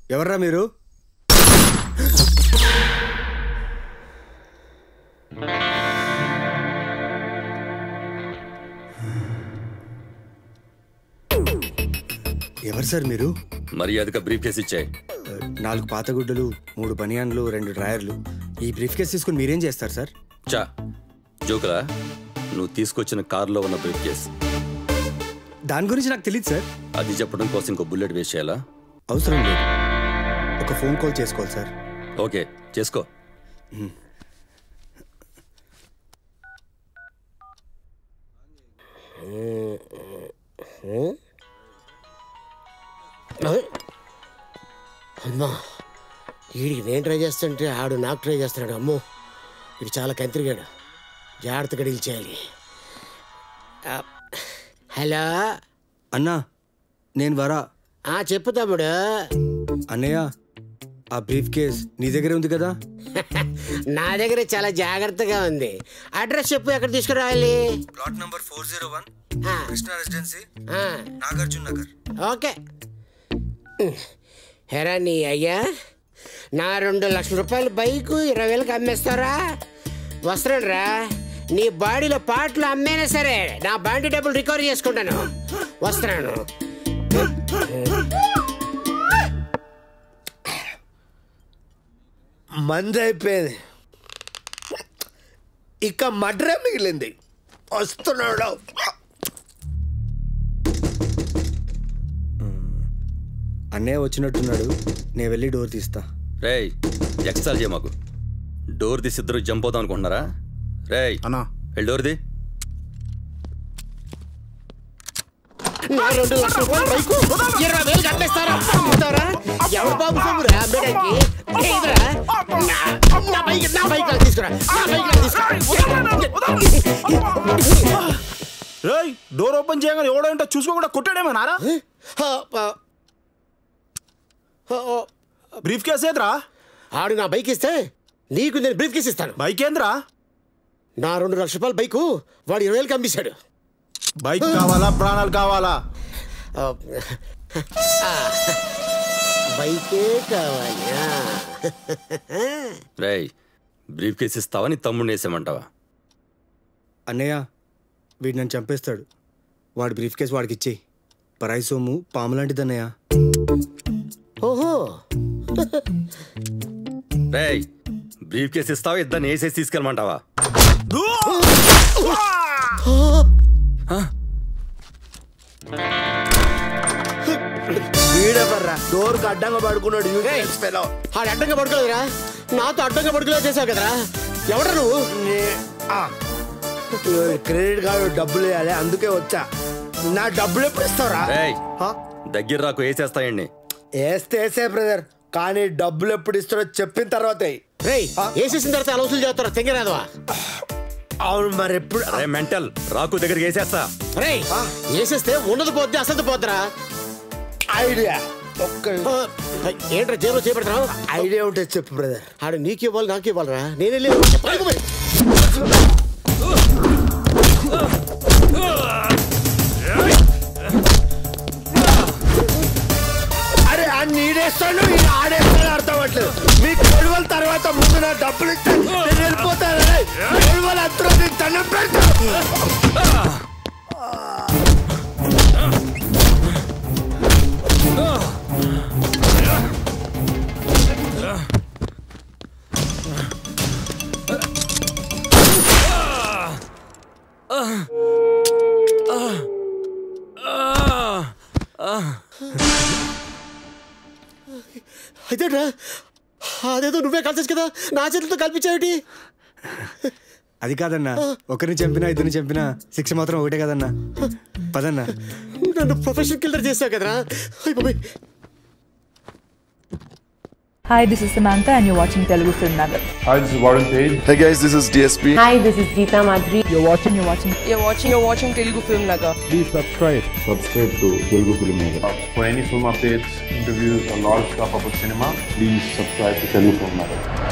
ఎవర్రా మీరు ఎవరు సార్ మీరు మర్యాదగా బ్రీఫ్ కేసు ఇచ్చాయి నాలుగు పాత గుడ్డలు మూడు బనియాన్లు రెండు డ్రాయర్లు ఈ బ్రీఫ్ కేస్ తీసుకుని మీరేం చేస్తారు సార్ చా జోకులా నువ్వు తీసుకొచ్చిన కారులో ఉన్న బ్రీఫ్ కేస్ దాని గురించి నాకు తెలియదు సార్ అది చెప్పడం కోసం ఇంకో బుల్లెట్ వేస్ట్ చేయాలా అవసరం లేదు ఒక ఫోన్ కాల్ చేసుకోవాలి సార్ ఓకే చేసుకో అమ్మా వీడికి నేను ట్రై చేస్తుంటే ఆడు నాకు ట్రై చేస్తున్నాడు అమ్మో వీడు చాలా కంతిరిగాడు జాగ్రత్తగా డీల్ చేయాలి ఆ, హలో అన్నా నేను వరా ఆ చెప్పు తమ్ముడు అన్నయ్య ఆ బ్రీఫ్ కేస్ నీ దగ్గరే ఉంది కదా నా దగ్గర చాలా జాగ్రత్తగా ఉంది అడ్రస్ చెప్పు ఎక్కడ తీసుకురావాలి plot number four zero one ఆ, కృష్ణ రెసిడెన్సీ ఆ, నాగార్జున నగర్ ఓకే హెరా నీ అయ్యా నా రెండు లక్షల రూపాయల బైకు ఇరవై వేలకు అమ్మేస్తారా వస్తున్నాను రా నీ బాడీలో పాటలు అమ్మేనా సరే నా బాడీ డబ్బులు రికవర్ చేసుకుంటాను వస్తున్నాను మంది అయిపోయింది ఇక మడ్రే మిగిలింది వస్తున్నాడు అన్నయ్య వచ్చినట్టున్నాడు నేను వెళ్ళి డోర్ తీస్తా రేయ్ ఎక్స్ట్రాల్ చేయ మాకు డోర్ తీసి ఇద్దరు జంప్ అవుతాం అనుకుంటున్నారా రేయ్ అన్నా వెళ్ళి డోర్ ది నా రెండు లక్షల రూపాయల బైకు ఇరవై వేలకు అమ్మేస్తారా అమ్ముతారా ఎవరు బాబు సొమ్మురా అమ్మేడానికి ఏదిరా? నా- నా బైక్ నా బైక్ నాకు తీసుకురా నా బైక్ నాకు తీసుకురా రేయ్ డోర్ ఓపెన్ చేయగానే ఎవడో చూసుకోకుండా కొట్టాడేమో నారా ఆ, ఆ, ఆ, ఆ, బ్రీఫ్ కేస్ ఏదిరా ఆడు నా బైక్ ఇస్తే నీకు నేను బ్రీఫ్ కేసు ఇస్తాను బైక్ ఏందిరా నా రెండు లక్షల రూపాయల బైకు వాడు ఇరవై వేలకు అమ్మేశాడు బైక్ కావాలా ప్రాణాలు కావాలా ఆ, ఆ, బైకే కావాలి ఆ. రేయ్ బ్రీఫ్ కేసు ఇస్తావా నీ తమ్ముడిని వేసేయమంటావా అన్నయ్య వీడు నన్ను చంపేస్తాడు వాడి బ్రీఫ్ కేస్ వాడికి ఇచ్చేయి పరాయి సొమ్ము పాము లాంటిది అన్నయ్య ఓహో రేయ్ బ్రీఫ్ కేసు ఇస్తావా ఇద్దరిని వేసేసి తీసుకెళ్ళమంటావా వీడెవర్రా డోర్ కు అడ్డంగా పడుకున్నాడు యూజ్ ఫెలో ఆడు అడ్డంగా పడుకోలేదురా నాతో అడ్డంగా పడుకోలేదు చేసావు కదరా ఎవడ నువ్వు క్రెడిట్ కార్డు డబ్బులు వేయాలి అందుకే వచ్చా నా డబ్బులు ఎప్పుడు ఇస్తావురా రేయ్ హా? దగ్గర రాకు వేసేస్తాయండి వేస్తే వేసే బ్రదర్ కానీ డబ్బులు ఎప్పుడు ఇస్తారో చెప్పిన తర్వాత రేయ్ వేసేసిన తర్వాత అలా వసూలు చేస్తారా తెంగరాదవా అవును మరి ఎప్పుడు అరే మెంటల్ రాకు దగ్గరికి వేసేస్తా రేయ్ వేసేస్తే ఉన్నది పోద్ది అసలు పోద్దిరా ఐడియా ఒక్క ఆ, ఏంట్రా జేబులో చేపెడతావు ఐడియా ఉంటే చెప్పు బ్రదర్ ఆడు నీకు ఇవ్వాలి నాకు ఇవ్వాలరా నేను వెళ్ళి పైకి పోయి. అరే ఆ నీడేస్తాడు ఈయన ఆడేస్తాడు అర్థం అవ్వట్లేదు మీ కొడువల తర్వాత ముందు నా డబ్బులు ఇస్తే నేను వెళ్ళిపోతాను కొడువల అత్రం నీకు దండం పెడతా అదేట్రా అదేదో నువ్వే కలిసేసి కదా నా చేతులతో కల్పించావుటి అది కాదన్నా ఒకరిని చంపినా ఇద్దరిని చంపినా శిక్ష మాత్రం ఒకటే కదన్నా పదన్నా నన్ను ప్రొఫెషనల్ కిల్లర్ చేసావు కదరా అయ్ బాబోయ్. Hi, this is Samantha, and you're watching Telugu Film Nagar. Hi, this is Warren Page. Hey guys, this is DSP. Hi, this is Geeta Madhuri. You're watching, you're watching. You're watching, you're watching Telugu Film Nagar. Please subscribe. Subscribe to Telugu Film Nagar. For any film updates, interviews, or lot of stuff about cinema, please subscribe to Telugu Film Nagar.